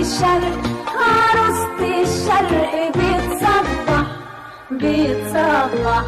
الشرق عروسة الشرق بيتصبح بيتصبح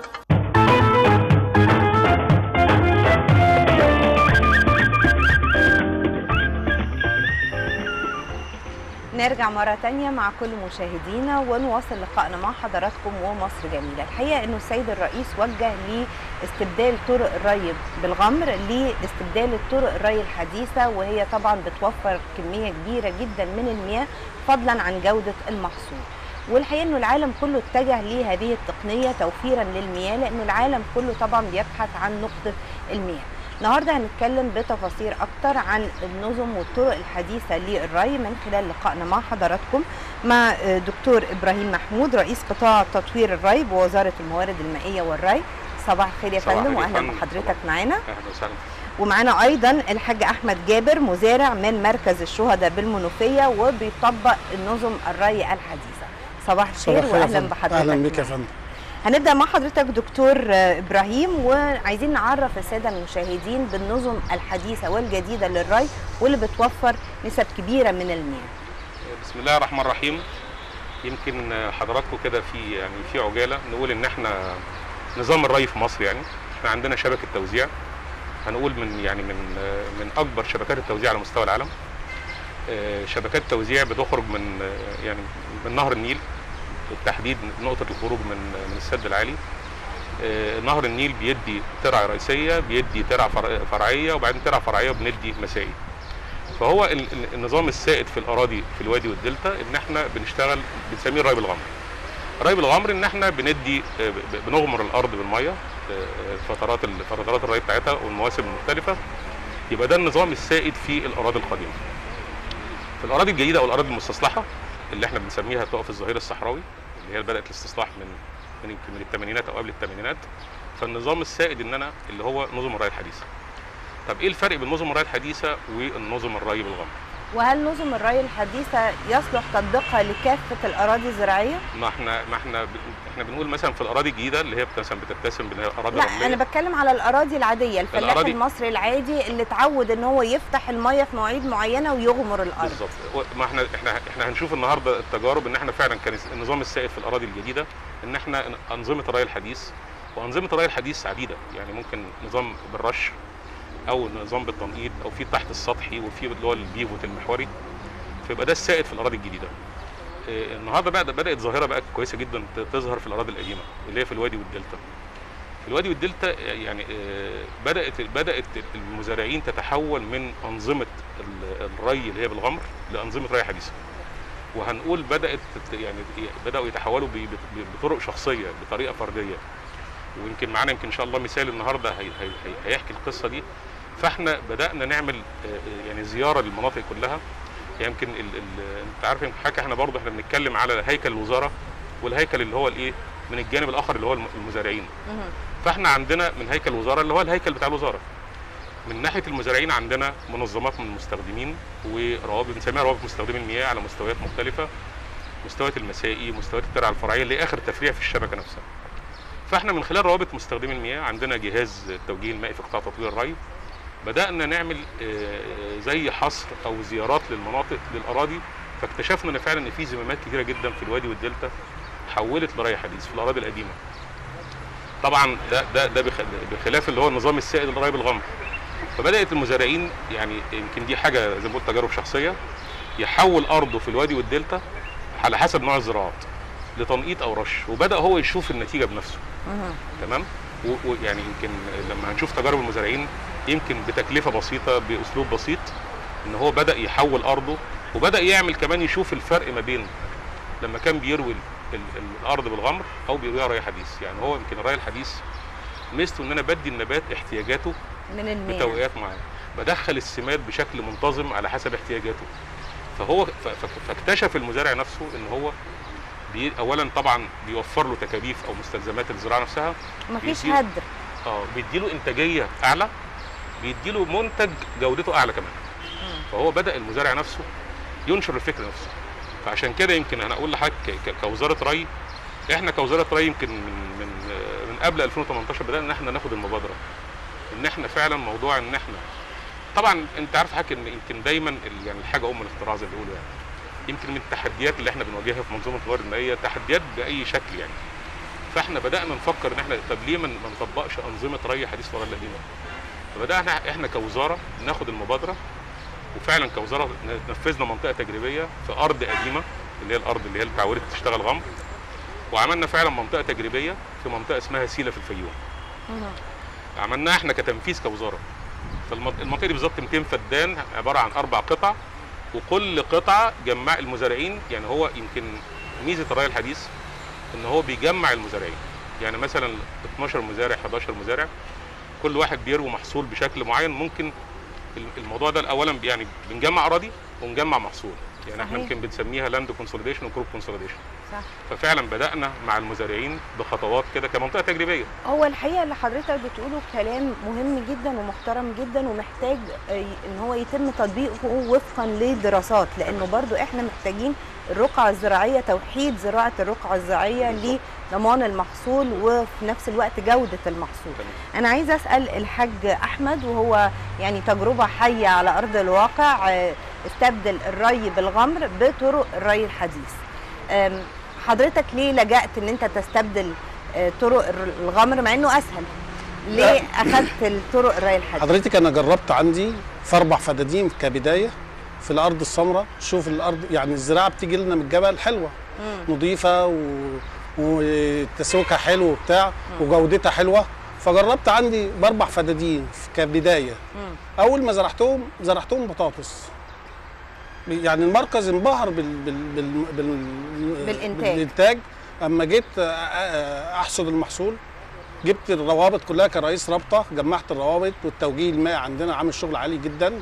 نرجع مرة تانية مع كل مشاهدينا ونواصل لقائنا مع حضراتكم ومصر جميلة الحقيقة أنه السيد الرئيس وجه لاستبدال طرق الري بالغمر لاستبدال الطرق الري الحديثة وهي طبعا بتوفر كمية كبيرة جدا من المياه فضلا عن جودة المحصول والحقيقة أنه العالم كله اتجه لهذه التقنية توفيرا للمياه لأن العالم كله طبعا بيبحث عن نقطة المياه النهارده هنتكلم بتفاصيل اكتر عن النظم والطرق الحديثه للري من خلال لقائنا مع حضراتكم مع دكتور ابراهيم محمود رئيس قطاع تطوير الري بوزاره الموارد المائيه والري صباح الخير يا صباح فندم الخير يا واهلا فندم. بحضرتك صباح. معانا اهلا وسهلا ومعانا ايضا الحاج احمد جابر مزارع من مركز الشهداء بالمنوفيه وبيطبق النظم الري الحديثه صباح الخير صباح الخير يا واهلا فندم. بحضرتك اهلا بك يا معانا. فندم هنبدا مع حضرتك دكتور آه، ابراهيم وعايزين نعرف الساده المشاهدين بالنظم الحديثه والجديده للري واللي بتوفر نسب كبيره من المياه بسم الله الرحمن الرحيم يمكن حضراتكم كده في يعني في عجاله نقول ان احنا نظام الري في مصر يعني احنا عندنا شبكه توزيع هنقول من يعني من من اكبر شبكات التوزيع على مستوى العالم آه، شبكات توزيع بتخرج من آه، يعني من نهر النيل بالتحديد نقطه الخروج من من السد العالي آه، نهر النيل بيدي ترعه رئيسيه بيدي ترعه فرع- فرعيه وبعدين ترعه فرعيه وبندي مسائي فهو ال- ال- النظام السائد في الاراضي في الوادي والدلتا ان احنا بنشتغل بنسميه الري بالغمر الري بالغمر ان احنا بندي آه، ب- بنغمر الارض بالميه آه، فترات ال- فترات الري بتاعتها والمواسم المختلفه يبقى ده النظام السائد في الاراضي القديمه في الاراضي الجديده او الاراضي المستصلحه اللي احنا بنسميها تقف الظهير الصحراوي اللي هي بدات الاستصلاح من من يمكن من الثمانينات او قبل الثمانينات فالنظام السائد ان انا اللي هو نظم الري الحديثه طب ايه الفرق بين نظم الري الحديثه والنظم الري بالغمر وهل نظم الري الحديثه يصلح تطبيقها لكافه الاراضي الزراعيه ما احنا ما احنا ب... احنا بنقول مثلا في الاراضي الجديده اللي هي مثلا بتتسم بين اراضي لا رمليه انا بتكلم على الاراضي العاديه الفلاح الأراضي- المصري العادي اللي اتعود ان هو يفتح الميه في مواعيد معينه ويغمر الارض بالظبط و- ما احنا احنا احنا هنشوف النهارده التجارب ان احنا فعلا كان النظام السائد في الاراضي الجديده ان احنا انظمه الري الحديث وانظمه الري الحديث عديده يعني ممكن نظام بالرش او نظام بالتنقيط او في تحت السطحي وفي اللي هو البيفوت المحوري فيبقى ده السائد في الاراضي الجديده اه، النهارده بقى بدات ظاهره بقى كويسه جدا ت- تظهر في الاراضي القديمه اللي هي في الوادي والدلتا في الوادي والدلتا يعني اه، بدات بدات المزارعين تتحول من انظمه ال- الري اللي هي بالغمر لانظمه ري حديثه وهنقول بدات تت- يعني بداوا يتحولوا ب- ب- بطرق شخصيه بطريقه فرديه ويمكن معانا يمكن ان شاء الله مثال النهارده هي هي هي هيحكي القصه دي فاحنا بدانا نعمل آه، يعني زياره للمناطق كلها يمكن ال ال انت عارف يمكن حاجه احنا برضه احنا بنتكلم على هيكل الوزاره والهيكل اللي هو الايه من الجانب الاخر اللي هو الم- المزارعين مهم. فاحنا عندنا من هيكل الوزاره اللي هو الهيكل بتاع الوزاره من ناحيه المزارعين عندنا منظمات من المستخدمين وروابط بنسميها روابط مستخدمي المياه على مستويات مختلفه مستويات المسائي مستويات الترعه الفرعيه اللي هي اخر تفريع في الشبكه نفسها فاحنا من خلال روابط مستخدمي المياه عندنا جهاز التوجيه المائي في قطاع تطوير الري بدانا نعمل آه، زي حصر او زيارات للمناطق للاراضي فاكتشفنا ان فعلا ان في زمامات كتيره جدا في الوادي والدلتا حولت لري حديث في الاراضي القديمه طبعا ده ده ده بخ- بخلاف اللي هو النظام السائد للري بالغمر فبدات المزارعين يعني يمكن دي حاجه زي ما قلت تجارب شخصيه يحول ارضه في الوادي والدلتا على حسب نوع الزراعات لتنقيط او رش وبدا هو يشوف النتيجه بنفسه مهم. تمام و- ويعني يمكن لما هنشوف تجارب المزارعين يمكن بتكلفه بسيطه باسلوب بسيط ان هو بدا يحول ارضه وبدا يعمل كمان يشوف الفرق ما بين لما كان بيروي ال- ال- الارض بالغمر او بيرويها ري حديث يعني هو يمكن الري الحديث ميزته ان انا بدي النبات احتياجاته من المياه بتوقيات معينه بدخل السماد بشكل منتظم على حسب احتياجاته فهو ف- ف- فاكتشف المزارع نفسه ان هو بي اولا طبعا بيوفر له تكاليف او مستلزمات الزراعه نفسها مفيش بيديله- هدر اه بيديله انتاجيه اعلى بيديله منتج جودته اعلى كمان فهو بدا المزارع نفسه ينشر الفكر نفسه فعشان كده يمكن انا اقول لحضرتك ك- ك- كوزاره ري احنا كوزاره ري يمكن من من آه، من قبل 2018 بدانا ان احنا ناخد المبادره ان احنا فعلا موضوع ان احنا طبعا انت عارف حضرتك ان يمكن دايما ال- يعني الحاجه ام الاختراع زي ما بيقولوا يعني يمكن من التحديات اللي احنا بنواجهها في منظومه الموارد المائيه تحديات باي شكل يعني فاحنا بدانا نفكر ان احنا طب ليه ما ما نطبقش انظمه ري حديث وراء القديمه فبدانا احنا كوزاره ناخد المبادره وفعلا كوزاره نفذنا منطقه تجريبيه في ارض قديمه اللي هي الارض اللي هي التعويرة تشتغل غمر وعملنا فعلا منطقه تجريبيه في منطقه اسمها سيله في الفيوم عملناها احنا كتنفيذ كوزاره فالمنطقه دي بالظبط 200 فدان عباره عن اربع قطع وكل قطعه جمع المزارعين يعني هو يمكن ميزه الري الحديث ان هو بيجمع المزارعين يعني مثلا 12 مزارع 11 مزارع كل واحد بيروي محصول بشكل معين ممكن الموضوع ده اولا يعني بنجمع اراضي ونجمع محصول يعني احنا صحيح. يمكن بنسميها لاند كونسوليديشن وكروب كونسوليديشن صح ففعلا بدانا مع المزارعين بخطوات كده كمنطقه تجريبيه هو الحقيقه اللي حضرتك بتقوله كلام مهم جدا ومحترم جدا ومحتاج آه، ان هو يتم تطبيقه وفقا لدراسات لانه برضو احنا محتاجين الرقعه الزراعيه توحيد زراعه الرقعه الزراعيه لضمان المحصول وفي نفس الوقت جوده المحصول تمام. انا عايزه اسال الحاج احمد وهو يعني تجربه حيه على ارض الواقع آه، استبدل الري بالغمر بطرق الري الحديث آم، حضرتك ليه لجأت ان انت تستبدل آه، طرق الر- الغمر مع انه اسهل ليه اخذت الطرق الري الحديث حضرتك انا جربت عندي في اربع فدادين كبدايه في الارض السمراء شوف الارض يعني الزراعه بتيجي لنا من الجبل حلوه مم. نظيفه و... وتسويقها حلو وبتاع وجودتها حلوه فجربت عندي باربع فدادين كبدايه مم. اول ما زرعتهم زرعتهم بطاطس يعني المركز انبهر بال... بال... بال... بال... بالإنتاج. بالانتاج اما جيت أ- أ- احصد المحصول جبت الروابط كلها كرئيس رابطه جمعت الروابط والتوجيه المائي عندنا عامل شغل عالي جدا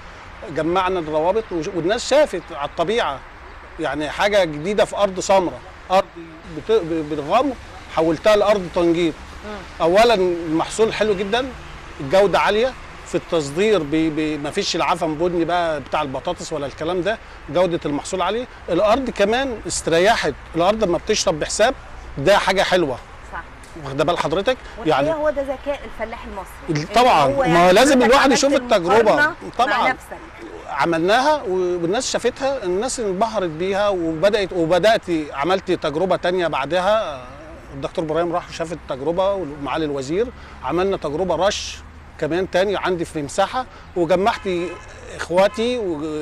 جمعنا الروابط وش- والناس شافت على الطبيعه يعني حاجه جديده في ارض سمراء ارض بت- ب- بالغمر حولتها لارض تنجيط اولا المحصول حلو جدا الجوده عاليه في التصدير بي بي ما فيش العفن بني بقى بتاع البطاطس ولا الكلام ده جوده المحصول عاليه الارض كمان استريحت الارض لما بتشرب بحساب ده حاجه حلوه صح واخده بال حضرتك يعني هو ده ذكاء الفلاح المصري إن طبعاً، هو ما لازم حضرتك الواحد عملت يشوف التجربة. مقارنة طبعاً. مع نفسك عملناها والناس شافتها الناس انبهرت بيها وبدات وبدات عملت تجربه تانية بعدها الدكتور ابراهيم راح شاف التجربه ومعالي الوزير عملنا تجربه رش كمان تاني عندي في مساحه وجمعت اخواتي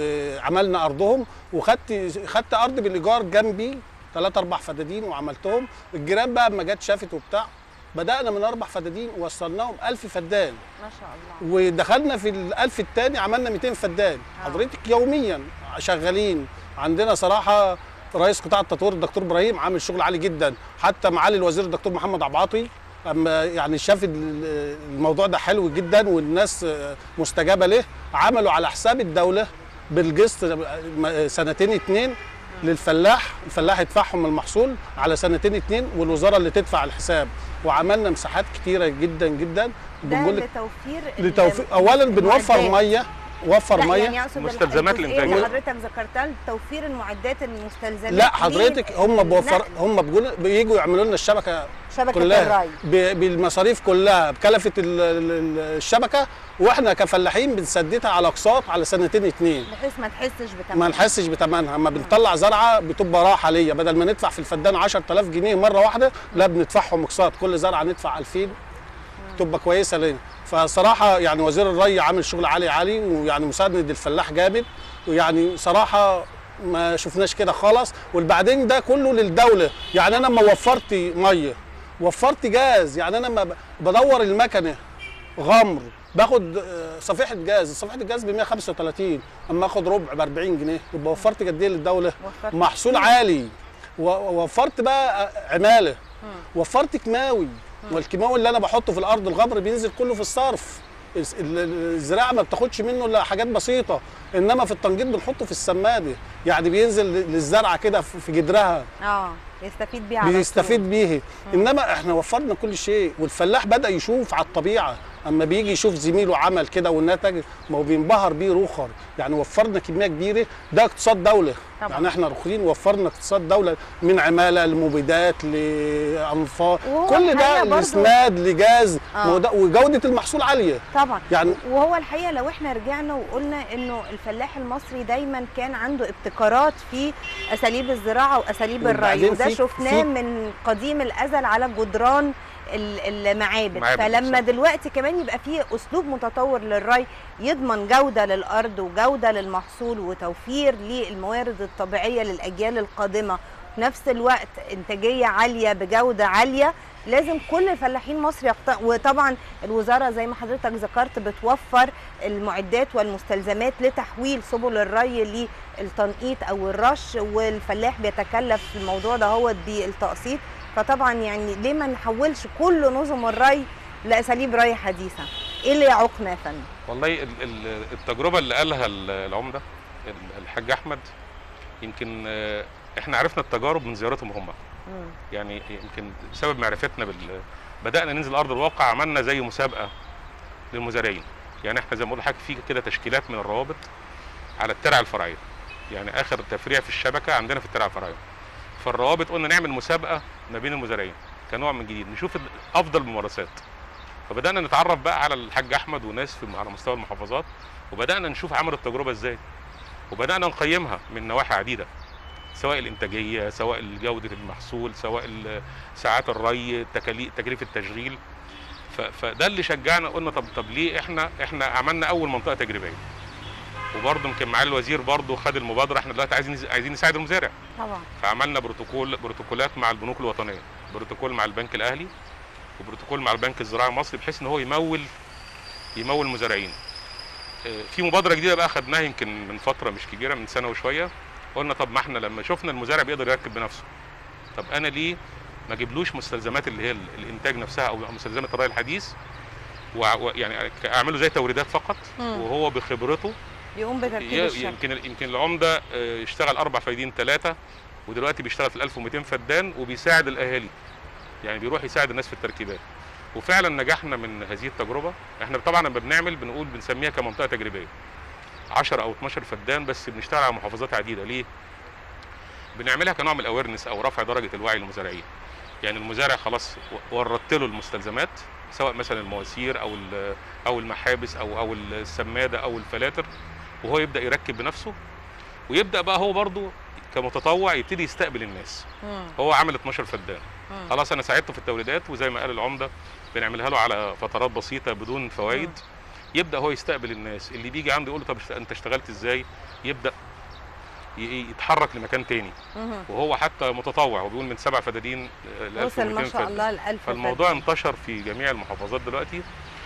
وعملنا ارضهم وخدت خدت ارض بالايجار جنبي ثلاث اربع فدادين وعملتهم الجيران بقى اما جت شافت وبتاع بدانا من اربع فدادين وصلناهم 1000 فدان ما شاء الله ودخلنا في الألف الثاني عملنا 200 فدان آه. حضرتك يوميا شغالين عندنا صراحة رئيس قطاع التطوير الدكتور ابراهيم عامل شغل عالي جدا حتى معالي الوزير الدكتور محمد عبعاطي اما يعني شاف ال- الموضوع ده حلو جدا والناس مستجابه له عملوا على حساب الدوله بالقسط سنتين اتنين للفلاح الفلاح يدفعهم المحصول على سنتين اتنين والوزاره اللي تدفع الحساب وعملنا مساحات كتيره جدا جدا ده بنقول لك لتوفير لتوفير اولا بنوفر المعدات. ميه وفر لا ميه يعني اقصد مستلزمات الجزئية الإنتاج. اللي حضرتك ذكرتها توفير المعدات المستلزمات لا حضرتك هم بوفر نقل هم بيقولوا بييجوا يعملوا لنا الشبكه شبكه كلها الري ب- بالمصاريف كلها بكلفه ال- ال- ال- الشبكه واحنا كفلاحين بنسددها على اقساط على سنتين اتنين بحيث ما تحسش بتمن ما نحسش بتمنها اما بنطلع زرعه بتبقى راحه ليا بدل ما ندفع في الفدان 10000 جنيه مره واحده لا بندفعهم اقساط كل زرعه ندفع 2000 تبقى كويسه لينا فصراحه يعني وزير الري عامل شغل عالي عالي ويعني مساند الفلاح جامد ويعني صراحه ما شفناش كده خالص والبعدين ده كله للدوله يعني انا لما وفرت ميه وفرت جاز يعني انا لما ب- بدور المكنه غمر باخد آه، صفيحه جاز صفيحه الجاز ب 135 اما اخد ربع ب 40 جنيه يبقى وفرت قد ايه للدوله وفرت محصول عالي و- ووفرت بقى عماله وفرت كيماوي والكيماوي اللي انا بحطه في الارض الغمر بينزل كله في الصرف الس- ال- ال- الزراعه ما بتاخدش منه الا حاجات بسيطه انما في التنجيط بنحطه في السماده يعني بينزل ل- للزرعه كده في في جدرها اه يستفيد بيها على بيستفيد طول. بيه انما احنا وفرنا كل شيء والفلاح بدا يشوف على الطبيعه اما بيجي يشوف زميله عمل كده والنتج ما هو بينبهر بيه روخر يعني وفرنا كميه كبيره ده اقتصاد دوله طبعاً. يعني احنا رخرين وفرنا اقتصاد دوله من عماله لمبيدات لانفاق وهو كل الحقيقة ده برضو- لاسناد لجاز آه. ما هو ده- وجوده المحصول عاليه طبعا يعني وهو الحقيقه لو احنا رجعنا وقلنا انه الفلاح المصري دايما كان عنده ابتكارات في اساليب الزراعه واساليب الري وبعدين وده في- شفناه في- من قديم الازل على جدران ال- المعابد معابد فلما بالظبط. دلوقتي كمان يبقى فيه اسلوب متطور للري يضمن جوده للارض وجوده للمحصول وتوفير للموارد الطبيعيه للاجيال القادمه في نفس الوقت انتاجيه عاليه بجوده عاليه لازم كل الفلاحين مصر يقت... وطبعا الوزاره زي ما حضرتك ذكرت بتوفر المعدات والمستلزمات لتحويل سبل الري للتنقيط او الرش والفلاح بيتكلف في الموضوع ده هو بالتقسيط فطبعا يعني ليه ما نحولش كل نظم الري لاساليب ري حديثه ايه اللي يعوقنا يا فندم والله ال- ال- التجربه اللي قالها ال- العمده ال- الحاج احمد يمكن آه، احنا عرفنا التجارب من زيارتهم هم مم. يعني يمكن بسبب معرفتنا بال بدانا ننزل ارض الواقع عملنا زي مسابقه للمزارعين يعني احنا زي ما بقول لحضرتك في كده تشكيلات من الروابط على الترع الفرعيه يعني اخر تفريع في الشبكه عندنا في الترع الفرعيه فالروابط قلنا نعمل مسابقه ما بين المزارعين كنوع من جديد نشوف افضل الممارسات فبدانا نتعرف بقى على الحاج احمد وناس في على مستوى المحافظات وبدانا نشوف عمل التجربه ازاي وبدانا نقيمها من نواحي عديده سواء الانتاجيه سواء جوده المحصول سواء ال- ساعات الري تكاليف تكاليف التشغيل ف- فده اللي شجعنا قلنا طب طب ليه احنا احنا عملنا اول منطقه تجريبيه وبرضه يمكن معالي الوزير برضه خد المبادره احنا دلوقتي عايزين عايزين نساعد المزارع طبعا فعملنا بروتوكول بروتوكولات مع البنوك الوطنيه بروتوكول مع البنك الاهلي وبروتوكول مع البنك الزراعي المصري بحيث ان هو يمول يمول المزارعين آه، في مبادره جديده بقى خدناها يمكن من فتره مش كبيره من سنه وشويه قلنا طب ما احنا لما شفنا المزارع بيقدر يركب بنفسه طب انا ليه ما اجيبلوش مستلزمات اللي هي ال- الانتاج نفسها او مستلزمات الري الحديث وع- ويعني اعمله زي توريدات فقط مم. وهو بخبرته يقوم بتركيب ي- الشبكه يمكن يمكن العمده آه، يشتغل اربع فايدين ثلاثه ودلوقتي بيشتغل في ال 1200 فدان وبيساعد الاهالي يعني بيروح يساعد الناس في التركيبات وفعلا نجحنا من هذه التجربه احنا طبعا لما بنعمل بنقول بنسميها كمنطقه تجريبيه 10 او 12 فدان بس بنشتغل على محافظات عديده ليه بنعملها كنوع من الاويرنس او رفع درجه الوعي للمزارعين يعني المزارع خلاص و- وردت له المستلزمات سواء مثلا المواسير او ال- او المحابس او او السماده او الفلاتر وهو يبدا يركب بنفسه ويبدا بقى هو برضه كمتطوع يبتدي يستقبل الناس مم. هو عامل 12 فدان مم. خلاص انا ساعدته في التوريدات وزي ما قال العمده بنعملها له على فترات بسيطه بدون فوائد يبدا هو يستقبل الناس اللي بيجي عنده يقول له طب اشت- انت اشتغلت ازاي يبدا ي- يتحرك لمكان تاني مم. وهو حتى متطوع هو بيقول من سبع فدادين ل وصل 1200 ما شاء فدان. الله ل 1000 فالموضوع انتشر في جميع المحافظات دلوقتي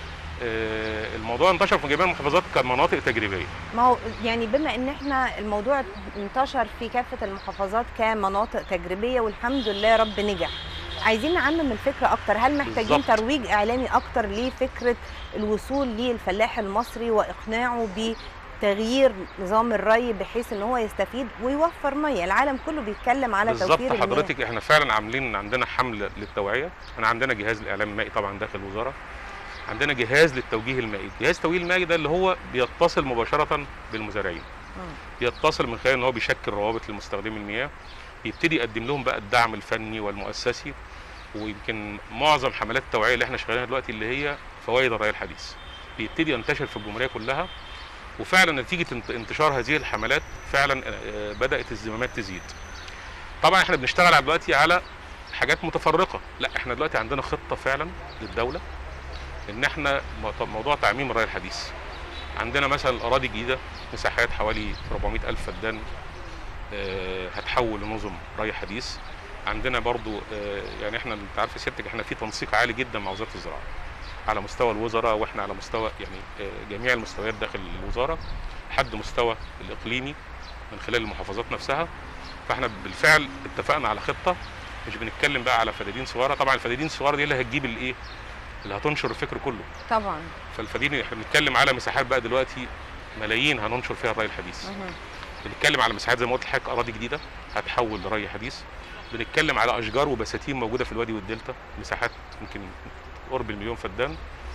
آه، الموضوع انتشر في جميع المحافظات كمناطق تجريبيه ما هو يعني بما ان احنا الموضوع انتشر في كافه المحافظات كمناطق تجريبيه والحمد لله يا رب نجح عايزين نعمم الفكره اكتر هل محتاجين بالظبط. ترويج اعلامي اكتر لفكره الوصول للفلاح المصري واقناعه بتغيير نظام الري بحيث ان هو يستفيد ويوفر ميه العالم كله بيتكلم على بالظبط توفير المياه حضرتك احنا فعلا عاملين عندنا حمله للتوعيه احنا عندنا جهاز الاعلام المائي طبعا داخل الوزاره عندنا جهاز للتوجيه المائي جهاز التوجيه المائي ده اللي هو بيتصل مباشره بالمزارعين مم. بيتصل من خلال ان هو بيشكل روابط لمستخدمي المياه يبتدي يقدم لهم بقى الدعم الفني والمؤسسي ويمكن معظم حملات التوعيه اللي احنا شغالينها دلوقتي اللي هي فوائد الري الحديث بيبتدي ينتشر في الجمهوريه كلها وفعلا نتيجه انت- انتشار هذه الحملات فعلا آه، بدات الزمامات تزيد طبعا احنا بنشتغل على دلوقتي على حاجات متفرقه لا احنا دلوقتي عندنا خطه فعلا للدوله ان احنا مو- موضوع تعميم الري الحديث عندنا مثلا الاراضي الجديده مساحات حوالي 400 الف فدان آه، هتحول لنظم ري حديث عندنا برضو آه، يعني احنا انت عارف سيادتك احنا في تنسيق عالي جدا مع وزاره الزراعه على مستوى الوزراء واحنا على مستوى يعني آه، جميع المستويات داخل الوزاره لحد مستوى الاقليمي من خلال المحافظات نفسها فاحنا بالفعل اتفقنا على خطه مش بنتكلم بقى على فدادين صغيره طبعا الفدادين الصغيره دي اللي هتجيب الايه اللي هتنشر الفكر كله طبعا فالفدادين احنا بنتكلم على مساحات بقى دلوقتي ملايين هننشر فيها الري الحديث مهم. بنتكلم على مساحات زي ما قلت لحضرتك اراضي جديده هتحول لري حديث بنتكلم على اشجار وبساتين موجوده في الوادي والدلتا مساحات يمكن قرب المليون فدان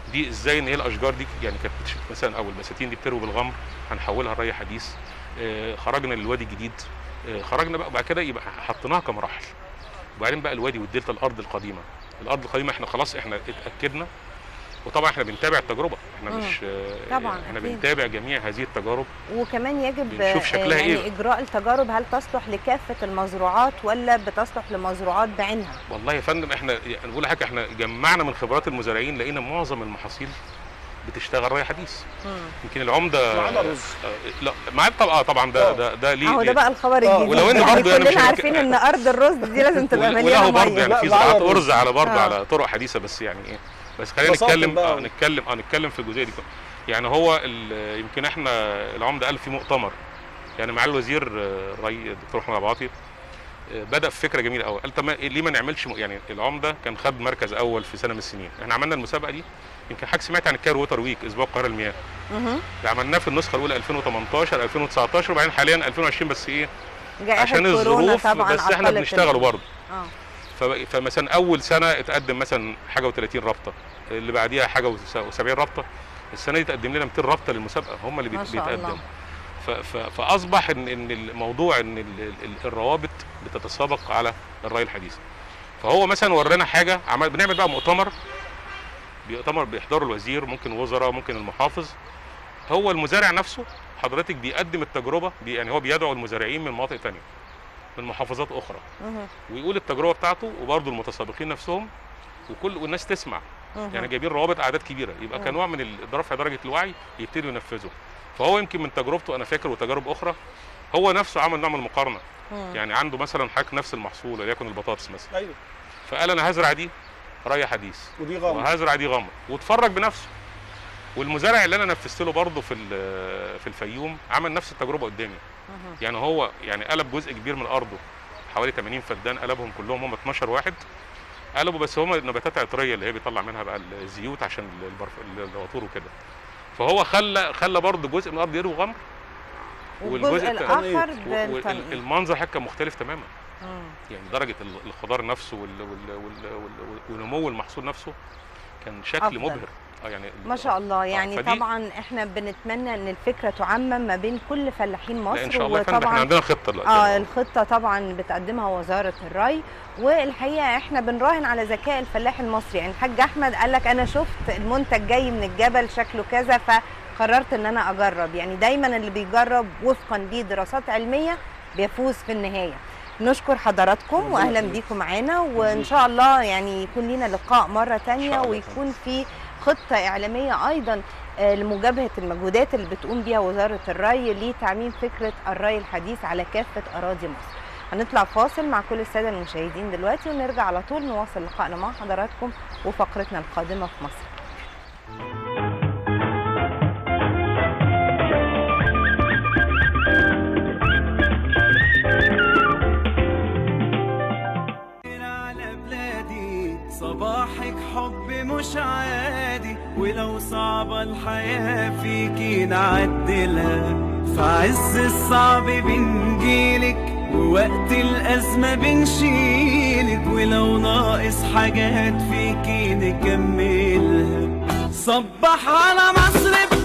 دي ازاي ان هي الاشجار دي يعني كانت بتش- مثلا او البساتين دي بتروي بالغمر هنحولها لري حديث آه، خرجنا للوادي الجديد آه، خرجنا بقى بعد كده يبقى حطيناها كمراحل وبعدين بقى الوادي والدلتا الارض القديمه الارض القديمه احنا خلاص احنا اتاكدنا وطبعا احنا بنتابع التجربه احنا مم. مش آه، طبعا، احنا أكيد. بنتابع جميع هذه التجارب وكمان يجب بنشوف آه، شكلها يعني إيه. اجراء التجارب هل تصلح لكافه المزروعات ولا بتصلح لمزروعات بعينها والله يا فندم احنا يعني بقول لحضرتك احنا جمعنا من خبرات المزارعين لقينا معظم المحاصيل بتشتغل ري حديث مم. يمكن العمده ما عدا الرز. آه، لا ما طبعا اه طبعا ده آه. ده ده ليه اهو ده ليه- بقى الخبر آه. الجديد ولو إن يعني برضه يعني مش كلنا هنك- عارفين ان ارض الرز دي لازم تبقى ول- مليانه وله برضه ميه يعني لا، في لا، زراعات الرز. ارز على برضه آه. على طرق حديثه بس يعني ايه بس خلينا بساطة نتكلم بقى. اه نتكلم اه نتكلم في الجزئيه دي يعني هو ال- يمكن احنا العمده قال في مؤتمر يعني مع الوزير آه، الري الدكتور احمد عباطي آه، بدا في فكره جميله قوي قال طب ما- ليه ما نعملش م- يعني العمده كان خد مركز اول في سنه من السنين احنا عملنا المسابقه دي يمكن حضرتك سمعت عن الكار ووتر ويك اسبوع القاهره المياه مهم. ده عملناه في النسخه الاولى 2018 2019 وبعدين حاليا 2020 بس ايه جائحه عشان كورونا الظروف طبعا بس احنا عطلت بنشتغله ال- برضه اه ف- فمثلا اول سنه اتقدم مثلا حاجه و30 رابطه اللي بعديها حاجه و70 رابطه السنه دي تقدم لنا 200 رابطه للمسابقه هم اللي ما بيت- شاء الله. بيتقدموا ف- ف- فاصبح ان ان الموضوع ان ال- ال- الروابط بتتسابق على الري الحديث فهو مثلا ورانا حاجه عمل بنعمل بقى مؤتمر مؤتمر بيحضره الوزير ممكن وزراء ممكن المحافظ هو المزارع نفسه حضرتك بيقدم التجربه بي يعني هو بيدعو المزارعين من مناطق تانية من محافظات اخرى مهم. ويقول التجربه بتاعته وبرضه المتسابقين نفسهم وكل والناس تسمع مهم. يعني جايبين روابط اعداد كبيره يبقى كنوع من ال- رفع درجه الوعي يبتدوا ينفذوا فهو يمكن من تجربته انا فاكر وتجارب اخرى هو نفسه عمل نوع من المقارنه مم. يعني عنده مثلا حضرتك نفس المحصول وليكن البطاطس مثلا ايوه فقال انا هزرع دي ري حديث ودي غامض وهزرع دي غمر واتفرج بنفسه والمزارع اللي انا نفذت له برضه في ال- في الفيوم عمل نفس التجربه قدامي مهم. يعني هو يعني قلب جزء كبير من ارضه حوالي 80 فدان قلبهم كلهم هم 12 واحد قلبوا بس هم نباتات عطريه اللي هي بيطلع منها بقى الزيوت عشان البرف... العطور وكده فهو خلى خلى برضه جزء من الارض يروي غمر والجزء التاني- الاخر و- وال- بالتنقيط المنظر حتى كان مختلف تماما مم. يعني درجه ال- الخضار نفسه وال... وال... وال... وال... ونمو المحصول نفسه كان شكل أفضل. مبهر اه يعني ما شاء الله يعني فدي- طبعا احنا بنتمنى ان الفكره تعمم ما بين كل فلاحين مصر لا ان شاء الله يا فندم احنا وطبعا عندنا خطه دلوقتي اه الخطه طبعا بتقدمها وزاره الري والحقيقه احنا بنراهن على ذكاء الفلاح المصري يعني الحاج احمد قال لك انا شفت المنتج جاي من الجبل شكله كذا فقررت ان انا اجرب يعني دايما اللي بيجرب وفقا لدراسات علميه بيفوز في النهايه نشكر حضراتكم واهلا بيكم معانا وان شاء الله يعني يكون لنا لقاء مره تانية الله. ويكون في خطه اعلاميه ايضا آه، لمجابهه المجهودات اللي بتقوم بيها وزاره الري لتعميم فكره الري الحديث على كافه اراضي مصر. هنطلع فاصل مع كل الساده المشاهدين دلوقتي ونرجع على طول نواصل لقائنا مع حضراتكم وفقرتنا القادمه في مصر. على بلادي صباحك حب مش عادي ولو صعبة الحياة فيكي نعدلها في عز الصعب بنجيلك ووقت الأزمة بنشيلك ولو ناقص حاجات فيكي نكملها صبح على مصر